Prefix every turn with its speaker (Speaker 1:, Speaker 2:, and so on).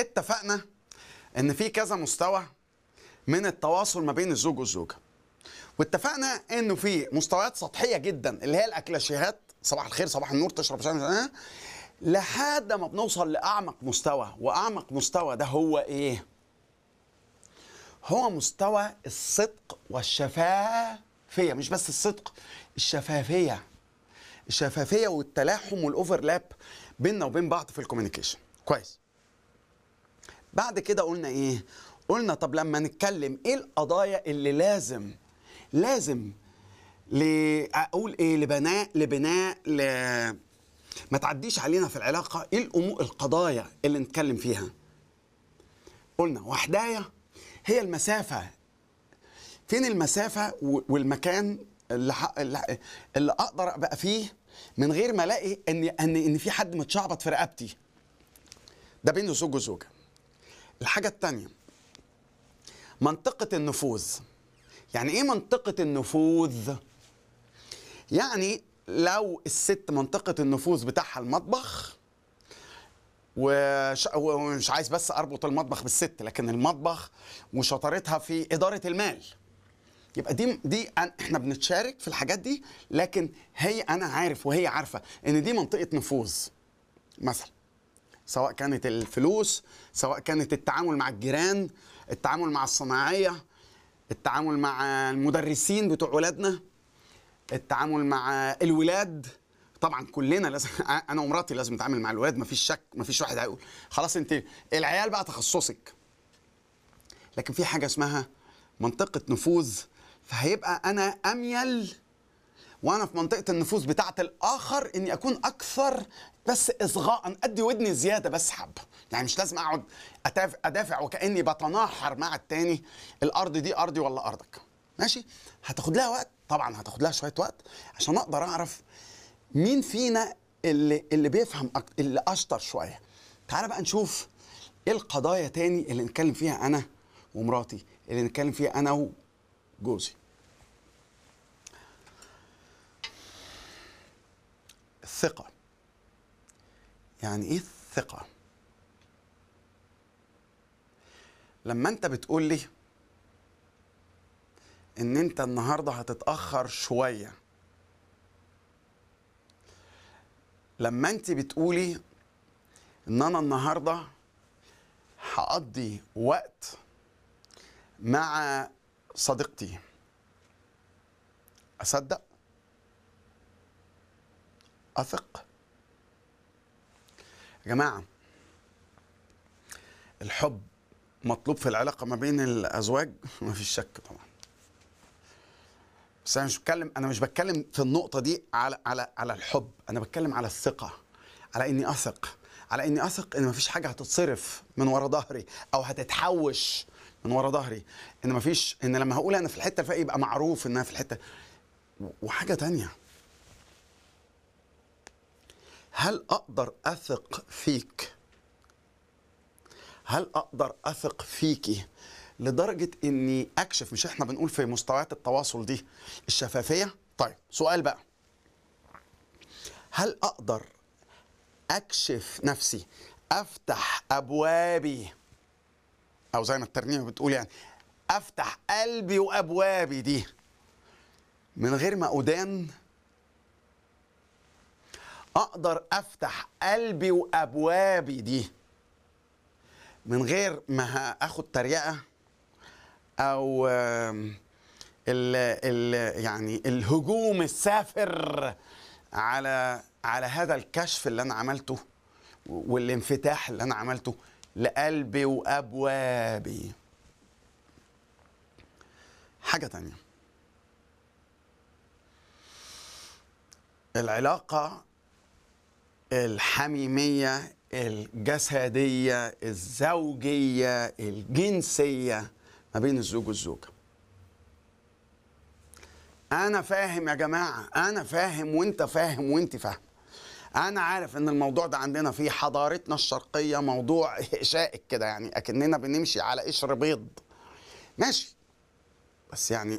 Speaker 1: اتفقنا ان في كذا مستوى من التواصل ما بين الزوج والزوجه واتفقنا انه في مستويات سطحيه جدا اللي هي الاكلاشيهات صباح الخير صباح النور تشرب شاي لحد ما بنوصل لاعمق مستوى واعمق مستوى ده هو ايه هو مستوى الصدق والشفافيه مش بس الصدق الشفافيه الشفافيه والتلاحم والاوفرلاب بيننا وبين بعض في الكوميونيكيشن كويس بعد كده قلنا ايه قلنا طب لما نتكلم ايه القضايا اللي لازم لازم ل اقول ايه لبناء لبناء ل ما تعديش علينا في العلاقه ايه الامور القضايا اللي نتكلم فيها قلنا وحدايه هي المسافه فين المسافه و- والمكان اللي, ح... اللي اللي اقدر ابقى فيه من غير ما الاقي ان ان ان في حد متشعبط في رقبتي ده بين الزوج والزوجه الحاجه الثانيه منطقه النفوذ يعني ايه منطقه النفوذ يعني لو الست منطقه النفوذ بتاعها المطبخ وش... ومش عايز بس اربط المطبخ بالست لكن المطبخ وشطارتها في اداره المال يبقى دي دي أن- احنا بنتشارك في الحاجات دي لكن هي انا عارف وهي عارفه ان دي منطقه نفوذ مثلا سواء كانت الفلوس سواء كانت التعامل مع الجيران التعامل مع الصناعيه التعامل مع المدرسين بتوع ولادنا التعامل مع الولاد طبعا كلنا لازم انا ومراتي لازم نتعامل مع الولاد مفيش شك مفيش واحد هيقول خلاص انت العيال بقى تخصصك لكن في حاجه اسمها منطقه نفوذ فهيبقى انا اميل وانا في منطقه النفوذ بتاعه الاخر اني اكون اكثر بس اصغاء ادي ودني زياده بس حبه يعني مش لازم اقعد أتاف- ادافع وكاني بتناحر مع التاني الارض دي ارضي ولا ارضك ماشي هتاخد لها وقت طبعا هتاخد لها شويه وقت عشان اقدر اعرف مين فينا اللي اللي بيفهم أك... اللي اشطر شويه تعال بقى نشوف ايه القضايا تاني اللي نتكلم فيها انا ومراتي اللي نتكلم فيها انا وجوزي الثقة يعني ايه الثقة لما انت بتقول لي ان انت النهاردة هتتأخر شوية لما انت بتقولي ان انا النهاردة هقضي وقت مع صديقتي اصدق اثق يا جماعه الحب مطلوب في العلاقه ما بين الازواج ما فيش شك طبعا بس انا مش بتكلم انا مش بتكلم في النقطه دي على على على الحب انا بتكلم على الثقه على اني اثق على اني اثق ان مفيش حاجه هتتصرف من ورا ظهري او هتتحوش من ورا ظهري ان مفيش ان لما هقول انا في الحته الفلانيه يبقى معروف ان انا في الحته وحاجه تانية هل اقدر اثق فيك هل اقدر اثق فيكي لدرجه اني اكشف مش احنا بنقول في مستويات التواصل دي الشفافيه طيب سؤال بقى هل اقدر اكشف نفسي افتح ابوابي او زي ما الترنيمه بتقول يعني افتح قلبي وابوابي دي من غير ما ادان اقدر افتح قلبي وابوابي دي من غير ما اخد تريقه او آم، ال ال يعني الهجوم السافر على على هذا الكشف اللي انا عملته والانفتاح اللي انا عملته لقلبي وابوابي حاجه تانية العلاقه الحميميه الجسديه الزوجيه الجنسيه ما بين الزوج والزوجه انا فاهم يا جماعه انا فاهم وانت فاهم وانت فاهم انا عارف ان الموضوع ده عندنا في حضارتنا الشرقيه موضوع شائك كده يعني اكننا بنمشي على قشر بيض ماشي بس يعني